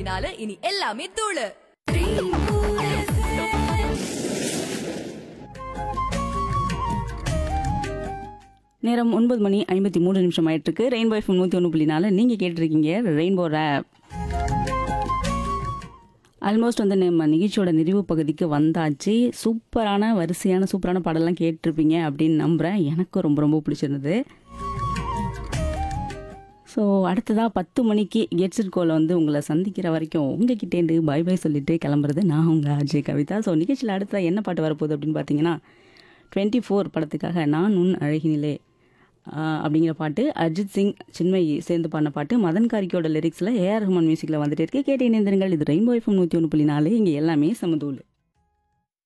நாலு இனி எல்லாமே தூளு நேரம் ஒன்பது மணி ஐம்பத்தி மூணு நிமிஷம் ஆயிட்டு இருக்கு ரெயின்போ எஃப்எம் நூற்றி ஒன்று புள்ளி நாலு நீங்கள் கேட்டிருக்கீங்க ரெயின்போ ரேப் ஆல்மோஸ்ட் வந்து நம்ம நிகழ்ச்சியோட நிறைவு பகுதிக்கு வந்தாச்சு சூப்பரான வரிசையான சூப்பரான பாடலாம் கேட்டிருப்பீங்க அப்படின்னு நம்புகிறேன் எனக்கும் ரொம்ப ரொம்ப பிடிச்சிருந்தது ஸோ அடுத்ததாக பத்து மணிக்கு கெட்ஸிட் கோல வந்து உங்களை சந்திக்கிற வரைக்கும் உங்ககிட்டேருந்து பை பை சொல்லிட்டு கிளம்புறது நான் உங்கள் அஜய் கவிதா ஸோ நிகழ்ச்சியில் அடுத்த என்ன பாட்டு வரப்போகுது அப்படின்னு பார்த்தீங்கன்னா டுவெண்ட்டி ஃபோர் படத்துக்காக நான் உன் அழகினிலே ஆஹ் அப்படிங்கிற பாட்டு அர்ஜித் சிங் சின்மயி சேர்ந்து பாடின பாட்டு மதன் காரிக்கோட லிரிக்ஸில் ஏஆர் ரஹ்மான் மியூசிக்கில் வந்துட்டு இருக்கு கேட்டு இணைந்திருங்கள் இது ரெயின்போ எஃப்எம் நூற்றி ஒன்று புள்ளி நாலு இங்கே எல்லாமே சமதூள்